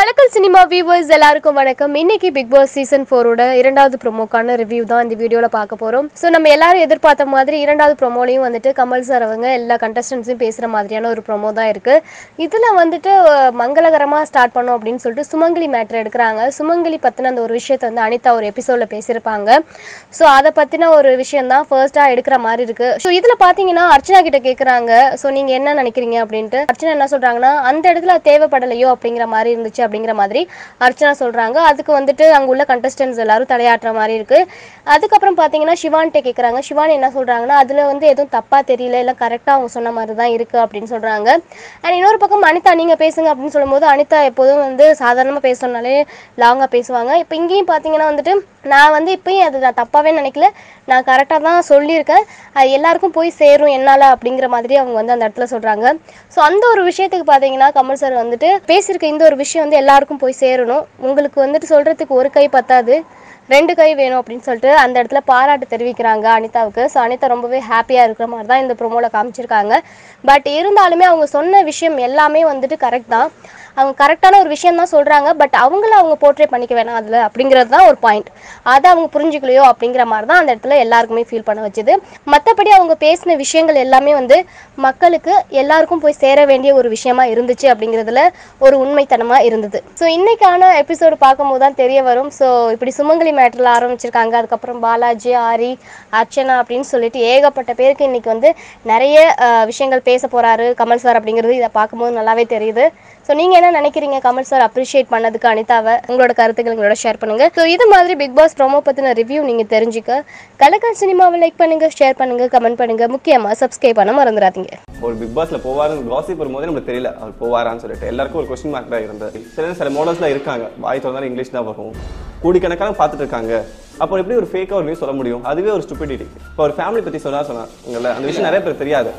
கலக்கல் cinema viewers எல்லாருக்கும் வணக்கம் இன்னைக்கு பிக் பாஸ் சீசன் ஃபோரோட இரண்டாவது ப்ரோமோக்கான ரிவ்யூ தான் இந்த வீடியோவில் பார்க்க போகிறோம் ஸோ நம்ம எல்லாரும் எதிர்பார்த்த மாதிரி இரண்டாவது ப்ரோமோலையும் வந்துட்டு கமல் சார் அவங்க எல்லா கண்டஸ்டன்ஸையும் பேசுகிற மாதிரியான ஒரு ப்ரோமோ தான் இருக்குது இதில் வந்துட்டு அஹ், மங்களகரமாக ஸ்டார்ட் பண்ணோம் அப்படின்னு சொல்லிட்டு சுமங்கலி மேட்ரு எடுக்கிறாங்க சுமங்கலி பற்றின அந்த ஒரு விஷயத்தை வந்து அனிதா ஒரு எபிசோடில் பேசியிருப்பாங்க ஸோ அதை பற்றின ஒரு விஷயம் தான் ஃபர்ஸ்ட்டாக எடுக்கிற மாதிரி இருக்குது ஸோ இதில் பார்த்தீங்கன்னா அர்ச்சனா கிட்ட கேட்குறாங்க ஸோ நீங்கள் என்ன நினைக்கிறீங்க அப்படின்ட்டு அர்ச்சனா என்ன சொல்கிறாங்கன்னா அந்த இடத்துல அது தேவைப்படலையோ அப்படிங்கிற மாதிரி இருந்துச்சு அப்படிங்கிற மாதிரி அர்ச்சனா சொல்கிறாங்க அதுக்கு வந்துட்டு அங்கே உள்ள கண்டஸ்டன்ஸ் எல்லாரும் தலையாட்டுற மாதிரி இருக்குது அதுக்கப்புறம் பார்த்தீங்கன்னா சிவான்கிட்ட கேட்குறாங்க சிவான் என்ன சொல்கிறாங்கன்னா அதில் வந்து எதுவும் தப்பாக தெரியல இல்லை கரெக்டாக அவங்க சொன்ன மாதிரி தான் இருக்குது அப்படின்னு சொல்கிறாங்க அண்ட் இன்னொரு பக்கம் அனிதா நீங்கள் பேசுங்க அப்படின்னு சொல்லும்போது அனிதா எப்போதும் வந்து சாதாரணமாக பேசணுனாலே லாங்காக பேசுவாங்க இப்போ இங்கேயும் பார்த்தீங்கன்னா வந்துட்டு நான் வந்து இப்பயும் அது நான் தப்பாகவே நினைக்கல நான் கரெக்டாக தான் சொல்லியிருக்கேன் அது எல்லாருக்கும் போய் சேரும் என்னால் அப்படிங்கிற மாதிரி அவங்க வந்து அந்த இடத்துல சொல்கிறாங்க ஸோ அந்த ஒரு விஷயத்துக்கு பார்த்தீங்கன்னா கமல் சார் வந்துட்டு பேசியிருக்க இந்த ஒரு விஷயம் வந்து எல்லாருக்கும் போய் சேரணும் உங்களுக்கு வந்துட்டு சொல்கிறதுக்கு ஒரு கை பத்தாது ரெண்டு கை வேணும் அப்படின்னு சொல்லிட்டு அந்த இடத்துல பாராட்டு தெரிவிக்கிறாங்க அனிதாவுக்கு ஸோ அனிதா ரொம்பவே ஹாப்பியாக இருக்கிற மாதிரி தான் இந்த ப்ரோமோவில் காமிச்சிருக்காங்க பட் இருந்தாலுமே அவங்க சொன்ன விஷயம் எல்லாமே வந்துட்டு கரெக்ட் தான் அவங்க கரெக்டான ஒரு விஷயம் தான் சொல்கிறாங்க பட் அவங்கள அவங்க போர்ட்ரே பண்ணிக்க வேணாம் அதில் அப்படிங்கிறது தான் ஒரு பாயிண்ட் அதை அவங்க புரிஞ்சுக்கலையோ அப்படிங்கிற மாதிரி தான் அந்த இடத்துல எல்லாருக்குமே ஃபீல் பண்ண வச்சுது மற்றபடி அவங்க பேசின விஷயங்கள் எல்லாமே வந்து மக்களுக்கு எல்லாருக்கும் போய் சேர வேண்டிய ஒரு விஷயமா இருந்துச்சு அப்படிங்கிறதுல ஒரு உண்மைத்தனமாக இருந்தது ஸோ இன்னைக்கான எபிசோடு பார்க்கும்போது தான் தெரிய வரும் ஸோ இப்படி சுமங்கலி மேட்டரில் ஆரம்பிச்சிருக்காங்க அதுக்கப்புறம் பாலாஜி ஆரி அர்ச்சனா அப்படின்னு சொல்லிட்டு ஏகப்பட்ட பேருக்கு இன்னைக்கு வந்து நிறைய அஹ், விஷயங்கள் பேச போறாரு கமல் சார் அப்படிங்கிறது இதை பார்க்கும்போது நல்லாவே தெரியுது ஸோ நீங்கள் என்ன நினைக்கிறீங்க கமல் சார் அப்ரிஷியேட் பண்ணதுக்கு அனிதாவை உங்களோட கருத்துக்கள் எங்களோட ஷேர் பண்ணுங்க ஸோ இது மாதிரி பிக் பாஸ் ப்ரோமோ பற்றின ரிவ்யூ நீங்கள் தெரிஞ்சுக்க கலக்கல் சினிமாவை லைக் பண்ணுங்க ஷேர் பண்ணுங்க கமெண்ட் பண்ணுங்க முக்கியமாக சப்ஸ்கிரைப் பண்ண மறந்துடாதீங்க ஒரு பிக் பாஸ்ல போவாருன்னு காசிப் வரும்போது நமக்கு தெரியல அவர் போவாரான்னு சொல்லிட்டு எல்லாருக்கும் ஒரு கொஸ்டின் மார்க் தான் இருந்தது சில சில மாடல்ஸ்லாம் இருக்காங்க வாய் திறந்தாலும் இங்கிலீஷ் தான் வரும் கோடிக்கணக்கான பார்த்துட்டு இருக்காங்க அப்போ எப்படி ஒரு ஃபேக்காக ஒரு நியூஸ் சொல்ல முடியும் அதுவே ஒரு ஸ்டூபிடிட்டி இப்போ ஒரு ஃபேமிலி பற்றி சொன்னா சொன்னாங்கல்ல அந்த விஷயம் நிறைய பேர் தெரியாது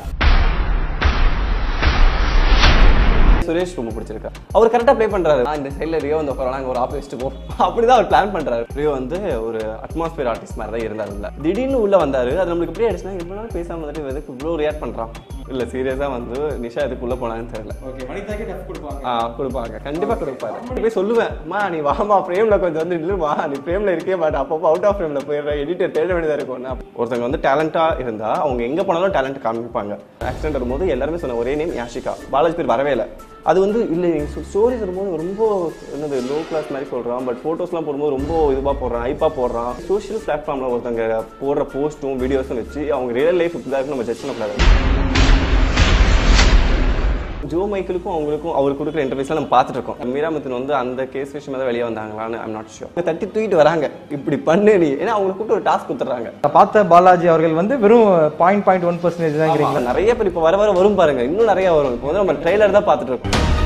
சுரேஷ் ரொம்ப பிடிச்சிருக்கா அவர் கரெக்டாக ப்ளே பண்றாரு நான் இந்த சைடில் ரியோ வந்து உட்காரலாம் அங்கே ஒரு ஆப் வச்சுட்டு போ அப்படிதான் அவர் பிளான் பண்றாரு ரியோ வந்து ஒரு அட்மாஸ்பியர் ஆர்டிஸ்ட் மாதிரி தான் இருந்தார் உள்ள திடீர்னு உள்ள வந்தாரு அது நம்மளுக்கு எப்படி ஆயிடுச்சுன்னா இவ்வளோ நாள் பேசாம வந்துட்டு இவன் எதுக்கு இவ்வளோ ரியாக்ட் பண்றான் இல்ல சீரியஸா வந்து நிஷா எதுக்குள்ள போனான்னு தெரியல ஓகே மணிதாக்கே டஃப் கொடுப்பாங்க ஆ கொடுப்பாங்க கண்டிப்பா கொடுப்பாரு இப்படி போய் சொல்லுவேன் மா நீ வாமா ஃப்ரேம்ல கொஞ்சம் வந்து இல்லைமா நீ ஃப்ரேம்ல இருக்கே மாட்டே அப்பப்போ அவுட் ஆஃப் ஃப்ரேம்ல போயிடுற எடிட்டர் தேட வேண்டியதா இருக்கும் ஒருத்தவங்க வந்து டேலண்டா இருந்தா அவங்க எங்க போனாலும் டேலண்ட் காமிப்பாங்க ஆக்சிடென்ட் வரும்போது எல்லாருமே சொன்ன ஒரே நேம் யாஷிகா பாலாஜி பேர் வரவே இல்லை அது வந்து இல்லை ஸ்டோரி சொல்லும்போது ரொம்ப என்னது லோ கிளாஸ் மாதிரி சொல்றான் பட் ஃபோட்டோஸ்லாம் போடும்போது ரொம்ப இதுவாக போடுறான் ஹைப்பாக போடுறான் சோஷியல் பிளாட்ஃபார்மில் ஒருத்தங்க போடுற போஸ்ட்டும் வீடியோஸும் வச்சு அவங்க ரியல் லைஃப் இப்படி தான் இருக்கு நம்ம ஜட்ஜ் பண்ணக்கூடாது ஜோ மைக்கிளுக்கும் அவங்களுக்கும் அவர் கொடுக்குற இன்டர்வியூஸ்லாம் நம்ம பார்த்துட்டு இருக்கோம் மீராமத்தின் வந்து அந்த கேஸ் விஷயமா தான் வெளியே வந்தாங்களான்னு ஐம் நாட் ஷியோர் தட்டி தூக்கிட்டு வராங்க இப்படி பண்ணு நீ ஏன்னா அவங்களுக்கு கூப்பிட்டு ஒரு டாஸ்க் கொடுத்துட்றாங்க பார்த்த பாலாஜி அவர்கள் வந்து வெறும் பாயிண்ட் பாயிண்ட் ஒன் பர்சன்டேஜ் தான் நிறைய பேர் இப்போ வர வர வரும் பாருங்க இன்னும் நிறைய வரும் இப்போ வந்து நம்ம ட்ரெய்லர் தான் பார்த்துட்டு இருக்கோம்